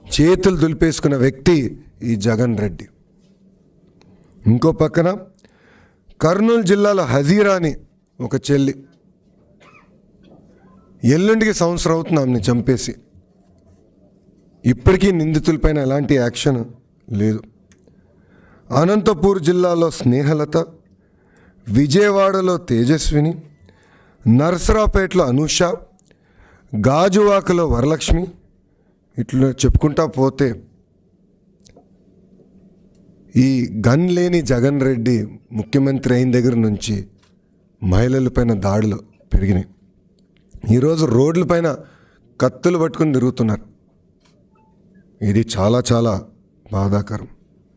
చేతులు దులిపేసుకున్న వ్యక్తి ఈ జగన్ రెడ్డి ఇంకో పక్కన కర్నూలు జిల్లాలో హజీరా అని ఒక చెల్లి ఎల్లుండికి సంవత్సరం అవుతుంది ఆమెను చంపేసి ఇప్పటికీ నిందితులపైన ఎలాంటి యాక్షన్ లేదు అనంతపూర్ జిల్లాలో స్నేహలత విజయవాడలో తేజస్విని నర్సరావుపేటలో అనూష గాజువాకలో వరలక్ష్మి ఇట్లా చెప్పుకుంటా పోతే ఈ గన్ లేని జగన్ రెడ్డి ముఖ్యమంత్రి అయిన దగ్గర నుంచి మహిళలపైన దాడులు పెరిగినాయి ఈరోజు రోడ్లపైన కత్తులు పట్టుకుని తిరుగుతున్నారు ఇది చాలా చాలా బాధాకరం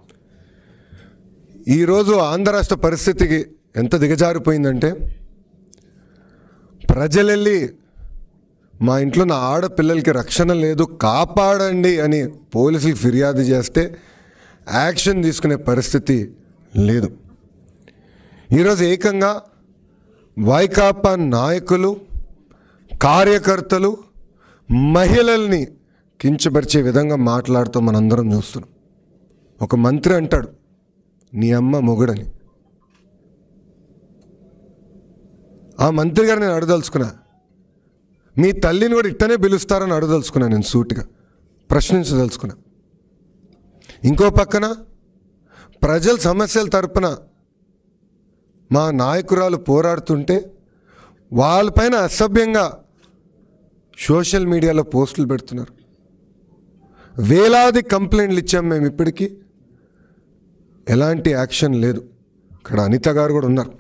ఈరోజు ఆంధ్ర రాష్ట్ర పరిస్థితికి ఎంత దిగజారిపోయిందంటే ప్రజలెళ్ళి మా ఇంట్లో నా ఆడపిల్లలకి రక్షణ లేదు కాపాడండి అని పోలీసులు ఫిర్యాదు చేస్తే యాక్షన్ తీసుకునే పరిస్థితి లేదు ఈరోజు ఏకంగా వైకాపా నాయకులు కార్యకర్తలు మహిళల్ని కించపరిచే విధంగా మాట్లాడుతూ మనందరం చూస్తున్నాం ఒక మంత్రి అంటాడు నీ అమ్మ మొగుడని ఆ మంత్రి గారు నేను అడదలుచుకున్నా మీ తల్లిని కూడా ఇట్టనే పిలుస్తారని అడదలుచుకున్నా నేను సూటిగా ప్రశ్నించదలుచుకున్నా ఇంకో పక్కన ప్రజల సమస్యల తరపున మా నాయకురాలు పోరాడుతుంటే వాళ్ళపైన అసభ్యంగా సోషల్ మీడియాలో పోస్టులు పెడుతున్నారు వేలాది కంప్లైంట్లు ఇచ్చాం మేము ఇప్పటికీ ఎలాంటి యాక్షన్ లేదు ఇక్కడ అనిత గారు కూడా ఉన్నారు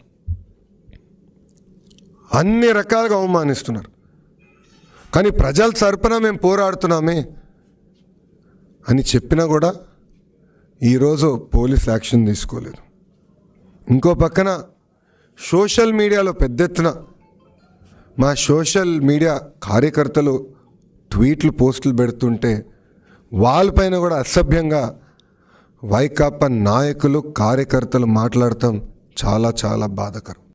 అన్ని రకాలుగా అవమానిస్తున్నారు కానీ ప్రజల తరపున మేము పోరాడుతున్నామే అని చెప్పినా కూడా ఈరోజు పోలీస్ యాక్షన్ తీసుకోలేదు ఇంకో పక్కన సోషల్ మీడియాలో పెద్ద ఎత్తున మా సోషల్ మీడియా కార్యకర్తలు ట్వీట్లు పోస్టులు పెడుతుంటే వాళ్ళపైన కూడా అసభ్యంగా వైకాపా నాయకులు కార్యకర్తలు మాట్లాడటం చాలా చాలా బాధకరం